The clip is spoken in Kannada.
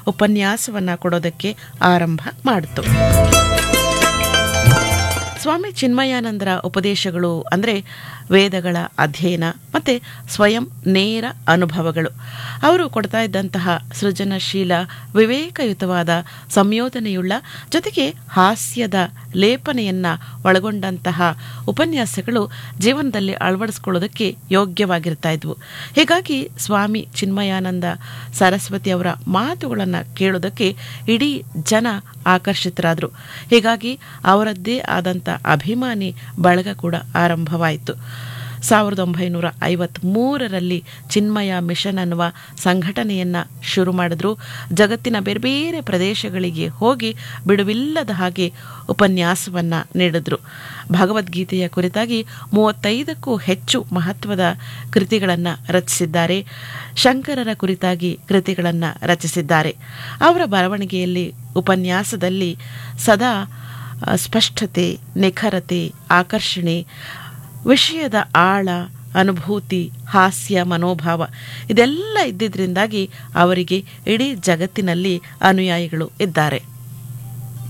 ಉಪನ್ಯಾಸವನ್ನು ಕೊಡೋದಕ್ಕೆ ಆರಂಭ ಮಾಡಿತು ಸ್ವಾಮಿ ಚಿನ್ಮಯಾನಂದರ ಉಪದೇಶಗಳು ಅಂದರೆ ವೇದಗಳ ಅಧ್ಯಯನ ಮತ್ತು ಸ್ವಯಂ ನೇರ ಅನುಭವಗಳು ಅವರು ಕೊಡ್ತಾ ಇದ್ದಂತಹ ಸೃಜನಶೀಲ ವಿವೇಕಯುತವಾದ ಸಂಯೋಜನೆಯುಳ್ಳ ಜೊತೆಗೆ ಹಾಸ್ಯದ ಲೇಪನೆಯನ್ನು ಒಳಗೊಂಡಂತಹ ಉಪನ್ಯಾಸಗಳು ಜೀವನದಲ್ಲಿ ಅಳವಡಿಸ್ಕೊಳ್ಳೋದಕ್ಕೆ ಯೋಗ್ಯವಾಗಿರ್ತಾ ಇದ್ವು ಹೀಗಾಗಿ ಸ್ವಾಮಿ ಚಿನ್ಮಯಾನಂದ ಸರಸ್ವತಿ ಅವರ ಮಾತುಗಳನ್ನು ಕೇಳೋದಕ್ಕೆ ಇಡೀ ಜನ ಆಕರ್ಷಿತರಾದರು ಹೀಗಾಗಿ ಅವರದ್ದೇ ಆದಂಥ ಅಭಿಮಾನಿ ಬಳಗ ಕೂಡ ಆರಂಭವಾಯಿತು ಸಾವಿರದ ಒಂಬೈನೂರ ಐವತ್ತ್ಮೂರರಲ್ಲಿ ಚಿನ್ಮಯ ಮಿಷನ್ ಅನ್ನುವ ಸಂಘಟನೆಯನ್ನು ಶುರು ಮಾಡಿದ್ರು ಜಗತ್ತಿನ ಬೇರೆ ಬೇರೆ ಪ್ರದೇಶಗಳಿಗೆ ಹೋಗಿ ಬಿಡುವಿಲ್ಲದ ಹಾಗೆ ಉಪನ್ಯಾಸವನ್ನು ನೀಡಿದ್ರು ಭಗವದ್ಗೀತೆಯ ಕುರಿತಾಗಿ ಮೂವತ್ತೈದಕ್ಕೂ ಹೆಚ್ಚು ಮಹತ್ವದ ಕೃತಿಗಳನ್ನು ರಚಿಸಿದ್ದಾರೆ ಶಂಕರರ ಕುರಿತಾಗಿ ಕೃತಿಗಳನ್ನು ರಚಿಸಿದ್ದಾರೆ ಅವರ ಬರವಣಿಗೆಯಲ್ಲಿ ಉಪನ್ಯಾಸದಲ್ಲಿ ಸದಾ ಸ್ಪಷ್ಟತೆ ನಿಖರತೆ ಆಕರ್ಷಣೆ ವಿಷಯದ ಆಳ ಅನುಭೂತಿ ಹಾಸ್ಯ ಮನೋಭಾವ ಇದೆಲ್ಲ ಇದ್ದಿದ್ರಿಂದಾಗಿ ಅವರಿಗೆ ಇಡೀ ಜಗತ್ತಿನಲ್ಲಿ ಅನುಯಾಯಿಗಳು ಇದ್ದಾರೆ